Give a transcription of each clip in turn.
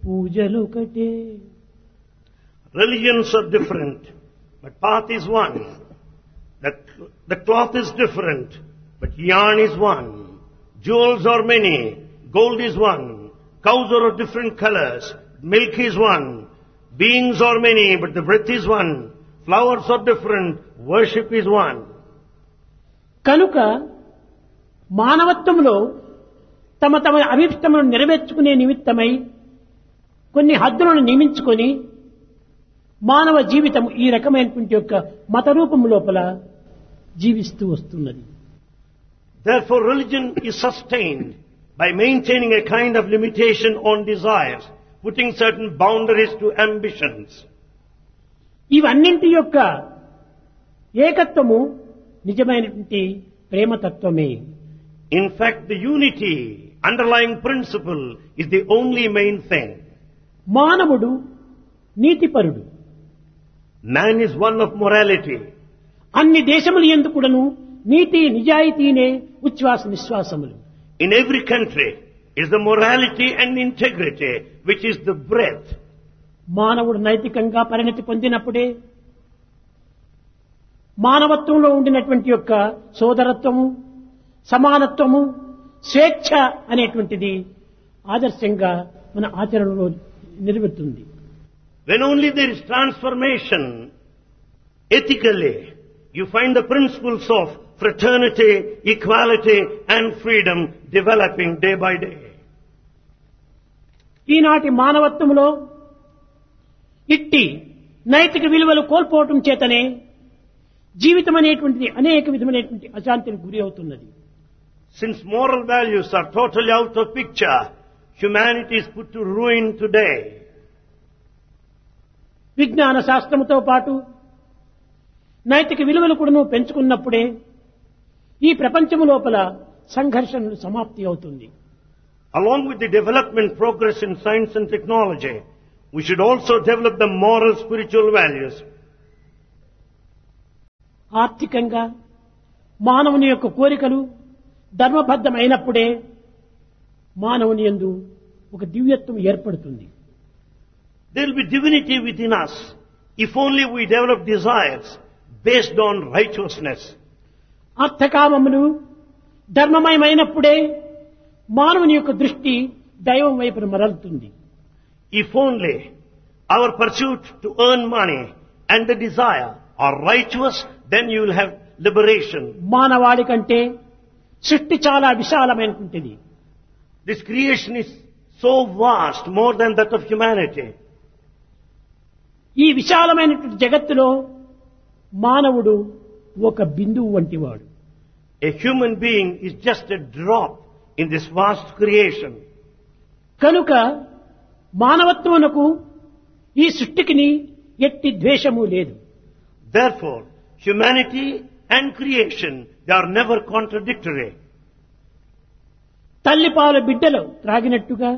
పూజలొకటే Religions are different, but path is one. The, the cloth is different, but yarn is one. Jewels are many, gold is one. Cows are of different colors, milk is one. Beings are many, but the breath is one. Flowers are different, worship is one. కనుక మానవత్వంలో తమ తమ అభిష్టములను నెరవేర్చుకునే నిమిత్తమై కొన్ని హద్దులను నియమించుకొని మానవ జీవితం ఈ రకమైనటువంటి యొక్క మత రూపం లోపల జీవిస్తూ వస్తున్నది Therefore religion is sustained by maintaining a kind of limitation on desires, putting certain boundaries to ambitions. ఇవన్నింటి యొక్క ఏకత్వము నిజమైనటువంటి ప్రేమతత్వమే In fact, the unity, underlying principle, is the only main thing. మానవుడు నీతిపరుడు Man is one of morality. అన్ని దేశములు ఎందుకుడను నీతి నిజాయితీనే ఉచ్ఛ్వాస నిశ్వాసములు In every country is the morality and integrity, which is the breath. మానవుడు నైతికంగా పరిణతి పొందినప్పుడే మానవత్వంలో ఉండినటువంటి యొక్క సోదరత్వము సమానత్వము స్వేచ్ఛ అనేటువంటిది ఆదర్శంగా మన ఆచరణలో నిలుగుతుంది When only there is transformation, ethically, you find the principles of fraternity, equality and freedom developing day by day. ఈనాటి మానవత్వంలో ఇట్టి నైతిక విలువలు కోల్పోవటం చేతనే జీవితం అనేటువంటిది అనేక విధమైనటువంటి అశాంతికి గురి అవుతున్నది Since moral values are totally out of picture, humanity is put to ruin today. విజ్ఞాన శాస్త్రముతో పాటు నైతిక విలువలు కూడా పెంచుకున్నప్పుడే ఈ ప్రపంచము లోపల సంఘర్షణలు సమాప్తి అవుతుంది Along with the development progress in science and technology, we should also develop the moral spiritual values. ఆర్థికంగా మానవుని యొక్క కోరికలు ధర్మబద్ధమైనప్పుడే మానవుని యందు ఒక దివ్యత్వం ఏర్పడుతుంది There will be divinity within us if only we develop desires based on righteousness. అర్థకామములు ధర్మమయమైనప్పుడే మానవుని యొక్క దృష్టి దైవం వైపున మరలుతుంది If only our pursuit to earn money and the desire are righteous, then you will have liberation. మానవాళి కంటే సృష్టి చాలా విశాలమైనటువంటిది This creation is so vast, more than that of humanity. ఈ విశాలమైనటువంటి జగత్తులో మానవుడు ఒక బిందువు వంటివాడు A human being is just a drop in this vast creation. కనుక మానవత్వమునకు ఈ సృష్టికిని ఎట్టి ద్వేషము లేదు Therefore, humanity and creation, they are never contradictory. తల్లిపాలు బిడ్డలు త్రాగినట్టుగా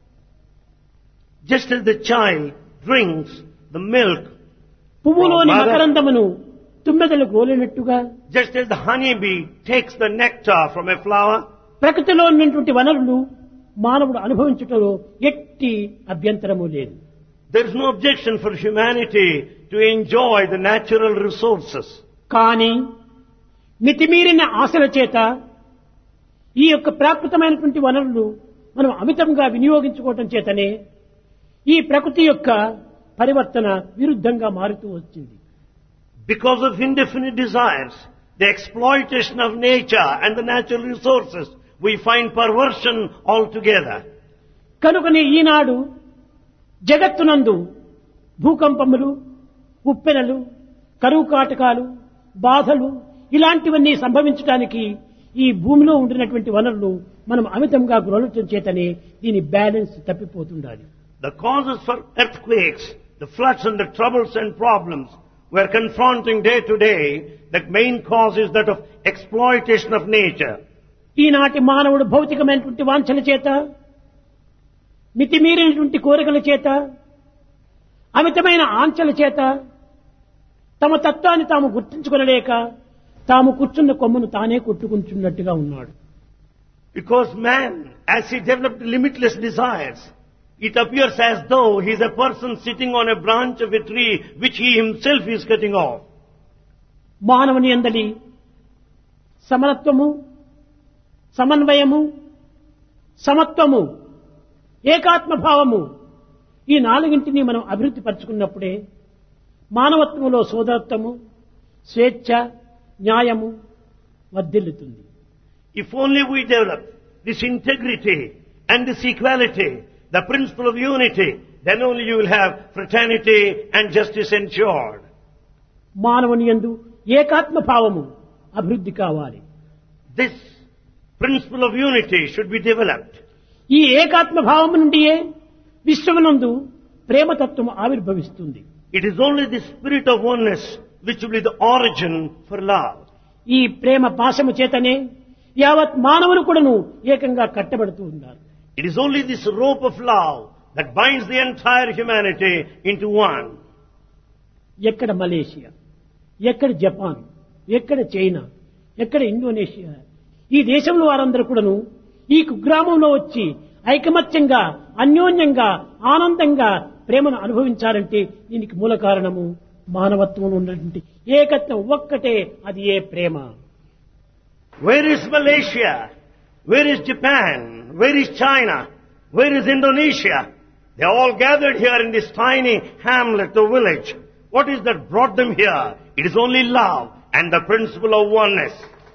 Just as the child drinks the milk, పువ్వులోని Mother- మకరందమును తుమ్మెదలు గోలినట్టుగా just as the honeybee takes the nectar from a flower, ప్రకృతిలో ఉన్నటువంటి వనరులు మానవుడు అనుభవించుటలో ఎట్టి అభ్యంతరము లేదు there is no objection for humanity to enjoy the natural resources. కానీ మితిమీరిన ఆశల చేత ఈ యొక్క ప్రాకృతమైనటువంటి వనరులు మనం అమితంగా వినియోగించుకోవటం చేతనే ఈ ప్రకృతి యొక్క పరివర్తన విరుద్ధంగా మారుతూ వచ్చింది Because of indefinite desires, the exploitation of nature and the natural resources, we find perversion altogether. కనుకనే ఈనాడు జగత్తునందు భూకంపములు ఉప్పెనలు కరువు కాటకాలు బాధలు ఇలాంటివన్నీ సంభవించడానికి ఈ భూమిలో ఉండినటువంటి వనరులు మనం అమితంగా గ్రహించడం చేతనే దీని బ్యాలెన్స్ తప్పిపోతుండాలి The causes for earthquakes, the floods and the troubles and problems we are confronting day to day, the main cause is that of exploitation of nature. ఈనాటి మానవుడు భౌతికమైనటువంటి వాంఛల చేత మితిమీరినటువంటి కోరికల చేత అమితమైన ఆంచల చేత తమ తత్వాన్ని తాము గుర్తించుకొనలేక తాము కూర్చున్న కొమ్మను తానే కొట్టుకుంటున్నట్టుగా ఉన్నాడు Because man, as he developed limitless desires, It appears as though he is a person sitting on a branch of a tree which he himself is cutting off. మానవుని ఎందలి సమరత్వము సమన్వయము సమత్వము ఏకాత్మభావము ఈ నాలుగింటిని మనం అభివృద్ధి పరుచుకున్నప్పుడే మానవత్వంలో సోదరత్వము స్వేచ్ఛ న్యాయము వర్ధిల్లుతుంది If only we develop this integrity and this equality, the principle of unity, then only you will have fraternity and justice ensured. మానవుని యందు ఏకాత్మ భావము అభివృద్ధి కావాలి This principle of unity should be developed. ఈ ఏకాత్మ భావము నుండియే విశ్వమునందు ప్రేమతత్వము ఆవిర్భవిస్తుంది It is only the spirit of oneness which will be the origin for love. ఈ ప్రేమ పాశము చేతనే యావత్ మానవులు కూడాను ఏకంగా కట్టబడుతూ ఉన్నారు It is only this rope of love that binds the entire humanity into one. ఎక్కడ మలేషియా ఎక్కడ జపాన్ ఎక్కడ చైనా ఎక్కడ ఇండోనేషియా ఈ దేశంలో వారందరూ కూడాను ఈ కుగ్రామంలో వచ్చి ఐకమత్యంగా అన్యోన్యంగా ఆనందంగా ప్రేమను అనుభవించాలంటే దీనికి మూల కారణము మానవత్వం ఉన్నటువంటి ఏకత్వం ఒక్కటే అది ఏ ప్రేమ Where is Malaysia? Where is Japan? Where is China? Where is Indonesia? They all gathered here in this tiny hamlet or village. What is that brought them here? It is only love and the principle of oneness.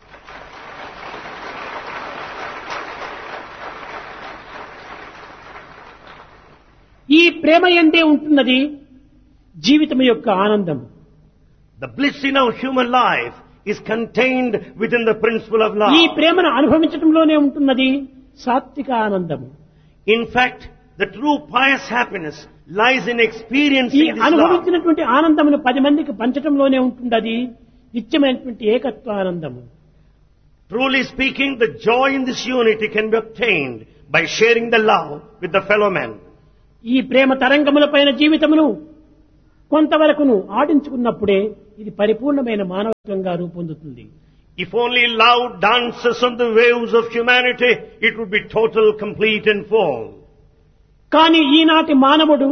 ఈ ప్రేమ ఎందే ఉంటున్నది జీవితం యొక్క ఆనందం The bliss in our human life is contained within the principle of love. ఈ ప్రేమను అనుభవించడంలోనే ఉంటున్నది సాత్విక ఆనందము In fact, the true pious happiness lies in ఈ experiencing this love. అనుభవించినటువంటి ఆనందమును పది మందికి పంచడంలోనే ఉంటున్నది నిత్యమైనటువంటి ఏకత్వ ఆనందము Truly speaking, the joy in this unity can be obtained by sharing the love with the fellow men. ఈ ప్రేమ తరంగముల పైన జీవితమును కొంతవరకును ఆడించుకున్నప్పుడే ఇది పరిపూర్ణమైన మానవత్వంగా రూపొందుతుంది If only love dances on the waves of humanity, it would be total, complete and full. కానీ ఈనాటి మానవుడు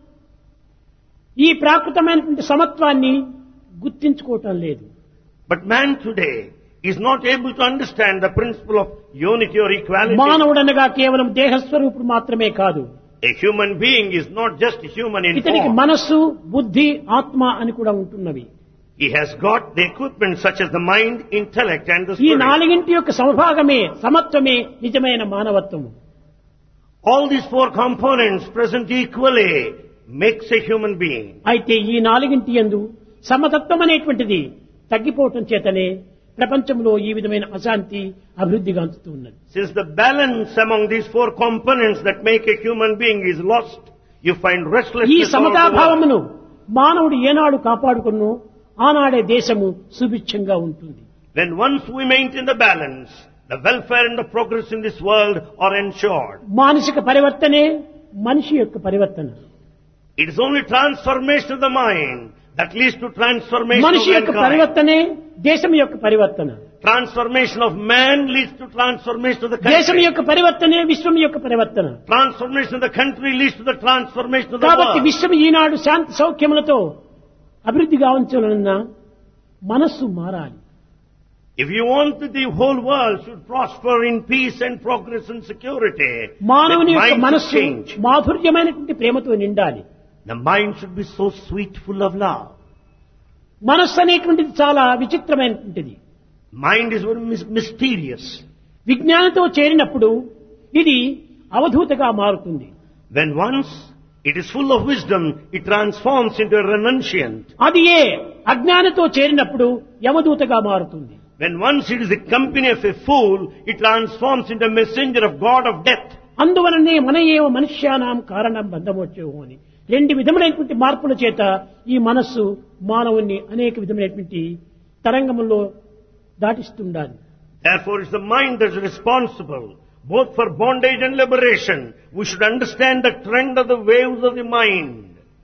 ఈ ప్రాకృతమైనటువంటి సమత్వాన్ని గుర్తించుకోవటం లేదు But man today is not able to understand the principle of unity or equality. మానవుడనగా కేవలం దేహస్వరూపుడు మాత్రమే కాదు A human being is not just human in ఇతనికి form. మనస్సు బుద్ధి ఆత్మ అని కూడా ఉంటున్నవి He has got the equipment such as the mind, intellect and the ఈ spirit. నాలుగింటి యొక్క సమభాగమే సమత్వమే నిజమైన మానవత్వము All these four components present equally makes a human being. అయితే ఈ నాలుగింటి యందు సమతత్వం అనేటువంటిది తగ్గిపోవటం చేతనే ప్రపంచంలో ఈ విధమైన అశాంతి అభివృద్ధిగాంచుతూ ఉన్నది Since the balance among these four components that make a human being is lost, you find ఈ restlessness all over the world. సమతాభావమును మానవుడు ఏనాడు కాపాడుకున్నో ఆనాడే దేశము సుభిక్షంగా ఉంటుంది When once we maintain the balance, the welfare and the progress in this world are ensured. మానసిక పరివర్తనే మనిషి యొక్క పరివర్తన It is only transformation of the mind that leads to transformation మనిషి of యొక్క mankind. పరివర్తనే దేశం యొక్క పరివర్తన Transformation of man leads to transformation of the దేశం country. యొక్క పరివర్తనే విశ్వం యొక్క పరివర్తన Transformation of the country leads to the transformation of the కాబట్టి world. విశ్వం ఈనాడు శాంతి సౌఖ్యములతో అభివృద్ధి కావించాలన్నా మనస్సు మారాలి If you want that the whole world should prosper in peace and progress and security, మానవుని the యొక్క mind should మనస్సు change. మాధుర్యమైనటువంటి ప్రేమతో నిండాలి The mind should be so sweet, full of love. మనస్సు అనేటువంటిది చాలా విచిత్రమైనటువంటిది Mind is very mys- mysterious. విజ్ఞానంతో చేరినప్పుడు ఇది అవధూతగా మారుతుంది When once it is full of wisdom, it transforms into a renunciant. అది ఏ అజ్ఞానంతో చేరినప్పుడు యమదూతగా మారుతుంది When once it is the company of a fool, it transforms into a messenger of God of death. అందువలనే మన ఏవ మనుష్యానాం కారణం బంధమోచ్చేవు అని రెండు విధములైనటువంటి మార్పుల చేత ఈ మనస్సు మానవుణ్ణి అనేక విధమైనటువంటి తరంగముల్లో దాటిస్తుండాలి Therefore, it's the mind that's responsible, both for bondage and liberation. We should understand the trend of the waves of the mind.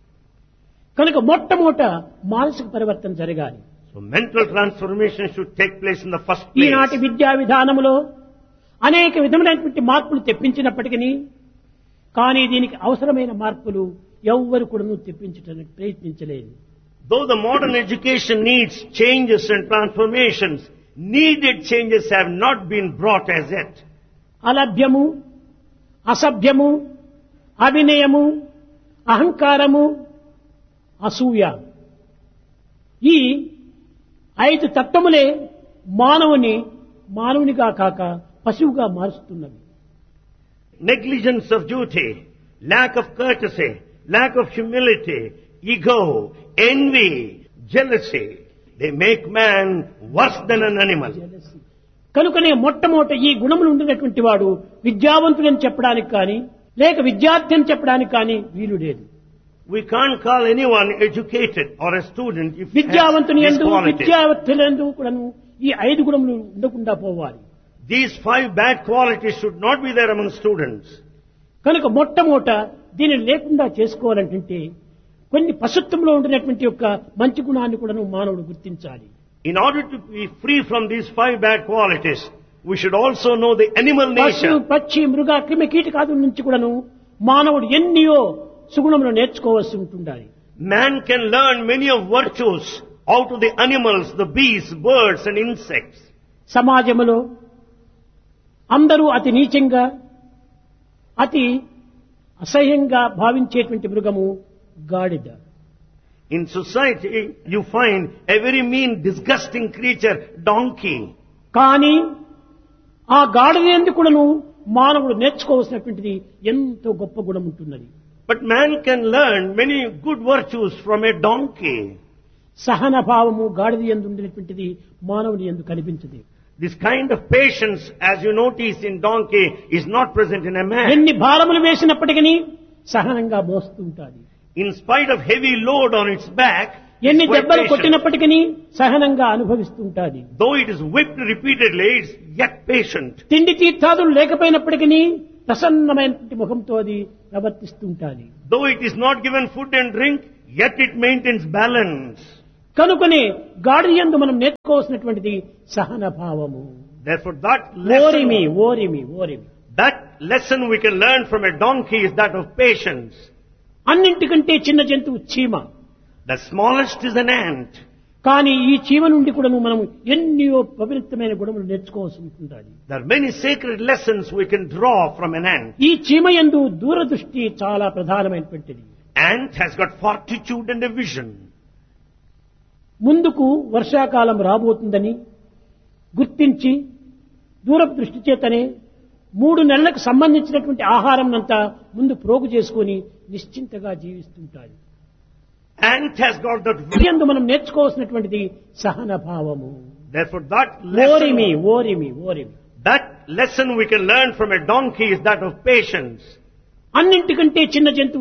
కనుక మొట్టమొదట మానసిక పరివర్తన జరగాలి So mental transformation should take place in the first place. ఈనాటి విద్యా విధానములో అనేక విధములైనటువంటి మార్పులు తెప్పించినప్పటికీ కానీ దీనికి అవసరమైన మార్పులు ఎవ్వరు కూడా తెప్పించడానికి ప్రయత్నించలేదు Though the modern education needs changes and transformations, needed changes have not been brought as yet. అలభ్యము అసభ్యము అవినయము అహంకారము అసూయ ఈ ఐదు తత్వములే మానవుని మానవునిగా కాక పశువుగా మారుస్తున్నవి Negligence of duty, lack of courtesy, lack of humility, ego, envy, jealousy, they make man worse than an animal. కనుకనే మొట్టమొదట ఈ గుణములు ఉండినటువంటి వాడు విద్యావంతుడని చెప్పడానికి కానీ లేక విద్యార్థి అని చెప్పడానికి కానీ వీలు లేదు We can't call anyone educated or a student if he విద్యావంతుని has ఎందు these qualities. విద్యావంతులందు కూడాను ఈ ఐదు గుణములు ఉండకుండా పోవాలి These five bad qualities should not be there among students. కనుక మొట్టమొదట దీనిని లేకుండా చేసుకోవాలంటే కొన్ని పశుత్వంలో ఉండినటువంటి యొక్క మంచి గుణాన్ని కూడాను మానవుడు గుర్తించాలి In order to be free from these five bad qualities, we should also know the animal పశు nature. పక్షి మృగ క్రిమి కీటకాదుల నుంచి కూడాను మానవుడు ఎన్నియో సుగుణములు నేర్చుకోవాల్సి ఉంటుండాలి Man can learn many of virtues out of the animals, the beasts, birds and insects. సమాజములో అందరూ అతి నీచంగా అతి అసహ్యంగా భావించేటువంటి మృగము గాడిద In society, you find a very mean, disgusting creature, donkey. కానీ ఆ గాడిద ఎందుకు కూడాను మానవుడు నేర్చుకోవాల్సినటువంటిది ఎంతో గొప్ప గుణం ఉంటున్నది But man can learn many good virtues from a donkey. సహన భావము గాడిద ఎందు ఉండేటువంటిది మానవుని ఎందు కనిపించదు This kind of patience, as you notice in donkey, is not present in a man. ఎన్ని భారములు వేసినప్పటికీ సహనంగా మోస్తూ ఉంటాది In spite of heavy load on its back, ఎన్ని it's quite దెబ్బలు patient. కొట్టినప్పటికీ సహనంగా అనుభవిస్తూ ఉంటాది Though it is whipped repeatedly, it's yet patient. తిండి తీర్థాదులు లేకపోయినప్పటికీ ప్రసన్నమైనటువంటి ముఖంతో అది ప్రవర్తిస్తూ ఉంటాది Though it is not given food and drink, yet it maintains balance. కనుకనే గాడి యందు మనం నేర్చుకోవాల్సినటువంటిది సహన భావము Therefore, that ఓరిమి lesson, ఓరిమి ఓరిమి that lesson we can learn from a donkey is that of patience. అన్నింటికంటే చిన్న జంతువు చీమ The smallest is an ant. కానీ ఈ చీమ నుండి కూడా మనం ఎన్నో పవిత్రమైన గుణములు నేర్చుకోవాల్సి ఉంటుంది There are many sacred lessons we can draw from an ant. ఈ చీమ యందు దూరదృష్టి చాలా ప్రధానమైనటువంటిది Ant has got fortitude and a vision. ముందుకు వర్షాకాలం రాబోతుందని గుర్తించి దూరపు దృష్టి చేతనే మూడు నెలలకు సంబంధించినటువంటి ఆహారం అంతా ముందు ప్రోగు చేసుకొని నిశ్చింతగా జీవిస్తుంటారు Ant has got that ఎందు మనం నేర్చుకోవాల్సినటువంటిది సహన భావము Therefore, that ఓరిమి lesson, ఓరిమి ఓరిమి that lesson we can learn from a donkey is that of patience. అన్నింటికంటే చిన్న జంతువు